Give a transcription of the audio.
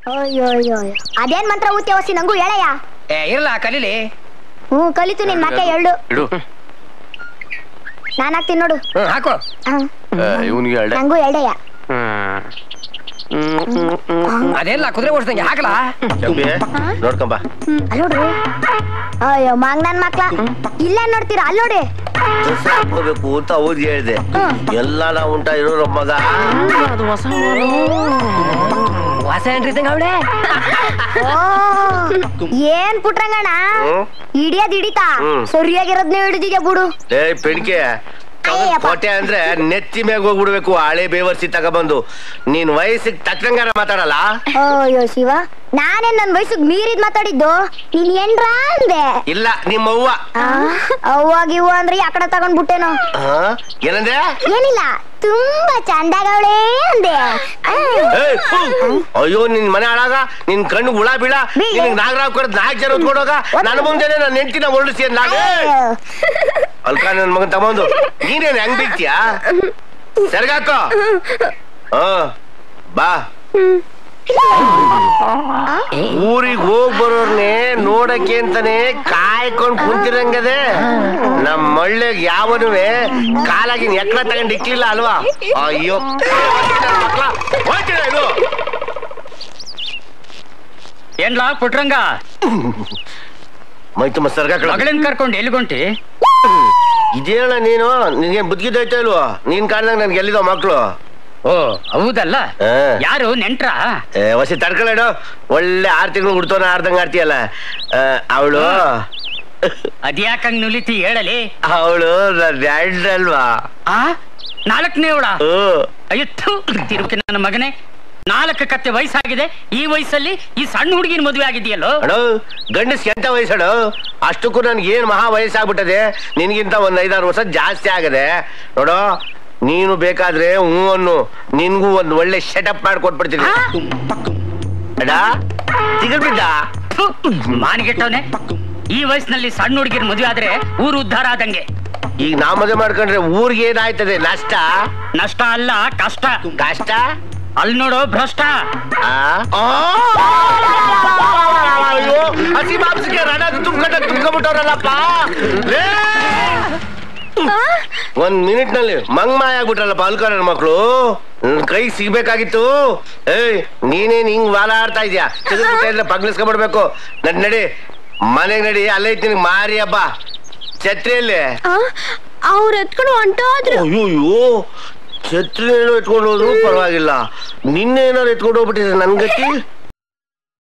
ಅಯ್ಯೋ ಅಯ್ಯೋ ಅಯ್ಯೋ. ಅದೇನ್ ಮಂತ್ರ ಊತಿ ಹೊಸಿ ನಂಗೂ ಹೇಳಯ್ಯ ಏ ಇರ್ಲ ಕಲೀಲಿ ಹ್ಞೂ ಕಲಿತು ನಿನ್ ಮಕ್ಕ ಎಳ್ಳು ಇಡು ನಾನ್ ಹಾಕ್ತೀನಿ ನೋಡು ಹ್ಮ್ ಹಾಕು ಇವನಿಗೆ ಹೇಳ್ದೆ ನಂಗೂ ಎಳ್ಳೆಯ ಅದೆಲ್ಲ ಕುದುರೆ ಓಡಿಸ್ದಂಗೆ ಹಾಕಲಾ ಚಂಬಿ ನೋಡ್ಕೊಂಬ ಅಲ್ಲೋಡು ಅಯ್ಯೋ ಮಾಂಗ್ ನನ್ ಮಕ್ಳ ಇಲ್ಲೇ ನೋಡ್ತೀರಾ ಅಲ್ಲಿ ನೋಡಿ ಹೋಗ್ಬೇಕು ಅಂತ ಅವ್ರಿಗೆ ಹೇಳ್ದೆ ಎಲ್ಲ ನಾವು ಉಂಟ ಇರೋ ಮಗ ಹೊಸ ಎಂಟ್ರಿ ಇದ್ದಂಗೆ ಅವಳೆ ಓ ಏನ್ ಪುಟ್ರಂಗಣ್ಣ ಹ್ಮ್? ಹಿಡಿಯೋದ್ ಹಿಡಿತಾ ಹ್ಮ್. ಸರಿಯಾಗಿರೋದ್ನೇ ಹಿಡಿದಿದ್ಯಾ ಬಿಡು ಏ ಪೆಣ್ಕೆ ಅಯ್ಯಪ್ಪ. ಕೋಟೆ ಅಂದ್ರೆ ನೆತ್ತಿ ಮ್ಯಾಗ ಹೋಗ್ಬಿಡ್ಬೇಕು ಹಳೆ ಬೇವರ್ಸಿ ತಗೊಬಂದು ನೀನ್ ವಯಸ್ಸಿಗೆ ತಕ್ಕಂಗಾರ ಮಾತಾಡಲ್ಲ ಅಯ್ಯೋ ಶಿವ ನಾನೇನ್ ನನ್ ವಯಸ್ಸಿಗೆ ಮೀರಿದ್ ಮಾತಾಡಿದ್ದು ನೀನ್ ಏನ್ರ ಅಂದೆ ಇಲ್ಲ ನಿಮ್ಮ ಅವ್ವ ಆ, ಅವ್ವಾಗ ಇವ್ವ ಅಂದ್ರೆ ಯಾಕಡೆ ತಗೊಂಡ್ ಬಿಟ್ಟೇನೋ ಆ? ಏನಂದೆ ಏನಿಲ್ಲ ತುಂಬಾ ಚಂದಾಗವಳೆ ಅಂದೆ ಆ. ಏಯ್, ಹು. ಅಯ್ಯೋ ನಿನ್ ಮನೆ ಹಾಳಾಗ ನಿನ್ ಕಣ್ಣು ಹುಳ ಬೀಳ ಬೀಳ. ನಿನ್ ನಾಗರಾವ್ ಕೊಡದ್ ನಾಲ್ಕು ಜನ ಹೊತ್ಕೊಂಡೋಗ ನನ್ನ ಮುಂದೆನೆ ನನ್ನ ಹೆಂಡತಿನ ಹೊರಡಿಸಿ ನಾಗ ಅಯ್ಯೋ. ಅಲ್ಕ ನನ್ ಮಗನ್ ತಗೊಂಡು ನೀನೇನ್ ಹೆಂಗ್ ಬೀಳ್ತೀಯಾ ಸರಿಗಾಕೋ ಹ ಬಾ ಊರಿಗೆ ಹೋಗ್ ಬರೋರ್ನೆ ನೋಡಕ್ಕೆ ಅಂತಾನೆ ಕಾಯ್ಕೊಂಡ್ ಕುಂತಿರಂಗದೆ ನಮ್ ಮಳ್ಳೆಗ್ ಯಾವನುವೆ ಕಾಲಾಗಿನ ಎಕ್ರ ತಗೊಂಡ್ ಇಕ್ಲಿಲ್ಲ ಅಲ್ವಾ ಅಯ್ಯೋ ಮಕ್ಳ, ಹೋಗ್ತೀರಾ ಇದು ಏನ್ಲಾ ಪುಟ್ರಂಗ ಮೈ ತುಂಬ ಸರ್ಗಾಕಳ ಮಗಳನ್ ಕರ್ಕೊಂಡು ಎಲ್ಲಿಗೊಂಟಿ ಇದೇನ ನೀನು ನಿನ್ಗೆ ಬುದ್ಧಿದೈತೆ ಇಲ್ವಾ ನೀನ್ ಕಾಣ್ದಂಗ ನನ್ಗೆ ಎಲ್ಲಿದೋ ಮಕ್ಳು ಓ ಹೌದಲ್ಲ ಆ. ಯಾರು ನೆಂಟ್ರ ಏ, ವಸಿ ತಡ್ಕೊಳ್ಳೇಡು ಒಳ್ಳೆ ಆರ್ ತಿಂಗಳು ಹುಡ್ತೋನ ಆರ್ದಂಗ ಆಡ್ತೀಯಲ್ಲ ಅವಳು ಅದ್ಯಾಕಂಗ್ ನುಲಿತಿ ಹೇಳಲಿ ಅವಳು ನನ್ನ ಅಲ್ವಾ ಆ ನಾಲ್ಕನೇ ಅವಳ ಹ್ಮ್ ಅಯ್ಯತ್ತು ತಿರುಕಿ ನನ್ನ ಮಗನೇ ನಾಲ್ಕು ಕತ್ತೆ ವಯಸ್ಸಾಗಿದೆ ಈ ವಯಸ್ಸಲ್ಲಿ ಈ ಸಣ್ಣ ಹುಡುಗಿನ ಮದುವೆ ಆಗಿದೆಯಲ್ಲೋ ಅಣ್ಣ ಗಂಡಸ್ ಎಂತ ವಯಸ್ಸಡು ಅಷ್ಟಕ್ಕೂ ನನ್ಗೆ ಏನ್ ಮಹಾ ವಯಸ್ಸಾಗ್ಬಿಟ್ಟದೆ ನಿನ್ಗಿಂತ ಒಂದ್ ಐದಾರು ವರ್ಷ ಜಾಸ್ತಿ ಆಗದೆ ನೋಡು ನೀನು ಬೇಕಾದ್ರೆ ಹ್ಞೂ ಅನ್ನು ನಿನ್ಗೂ ಒಂದ್ ಒಳ್ಳೆ ಸೆಟಪ್ ಮಾಡ್ಕೊಟ್ಬಿಡ್ತೀನಿ ಅಡ ತಿಗಲ್ ಬಿದ್ದ ಮಾನಿಗೆಟ್ಟವನೆ ಈ ವಯಸ್ಸಿನಲ್ಲಿ ಸಣ್ಣ ಹುಡುಗಿನ ಮದುವೆ ಆದ್ರೆ ಊರು ಉದ್ಧಾರ ಆದಂಗೆ ಈಗ ನಾ ಮದುವೆ ಮಾಡ್ಕೊಂಡ್ರೆ ಊರಿಗೆ ಏನಾಯ್ತದೆ ನಷ್ಟ ನಷ್ಟ ಅಲ್ಲ ಕಷ್ಟ ಕಷ್ಟ ಅಲ್ಲಿ ನೋಡು ಭ್ರಷ್ಟ ಆ? ಆ! ಅಯ್ಯೋ ಹಸಿ ಮಾಂಸಕ್ಕೆ ರಣ ತುಂಬ್ಕೊಂಡ ತುಂಬ್ಕೊಂಡ್ಬಿಟ್ಟವ್ರಲ್ಲಪ್ಪ ಲೇ! ಒಂದ್ ಮಿನಿಟ್ ನಲ್ಲಿ ಮಂಗ್ಮಾಯ ಆಗ್ಬಿಟ್ರಲ್ಲಪ್ಪ ಅಲ್ಕರ ಮಕ್ಳು ನನ್ ಕೈ ಸಿಗ್ಬೇಕಾಗಿತ್ತು ಏಯ್ ನೀನೇನ್ ಹಿಂಗ್ ವಾಲ ಆಡ್ತಾ ಇದ್ಯಾ ತೆಗೆದ್ಬಿಟ್ಟೆ ಪಗ್ಲಿಸ್ಕೊಂಡ್ಬಿಡ್ಬೇಕು ನಡ್ ನಡಿ ಮನೆಗ್ ನಡಿ ಅಲ್ಲೇ ಇದ್ದೀನಿ ಮಾರಿ ಹಬ್ಬ ಛತ್ರಿಯಲ್ಲಿ ಅವ್ರ ಎತ್ಕೊಂಡು ಹೊಂಟೋದ್ರು ಅಯ್ಯೋಯ್ಯೋ ಛತ್ರಿ ಏನೋ ಎತ್ಕೊಂಡು ಹೋದ್ರು ಪರವಾಗಿಲ್ಲ ನಿನ್ನೆ ಏನಾರು ಎತ್ಕೊಂಡು ಹೋಗ್ಬಿಟ್ಟಿದ್ರೆ ನನ್ ಗತಿ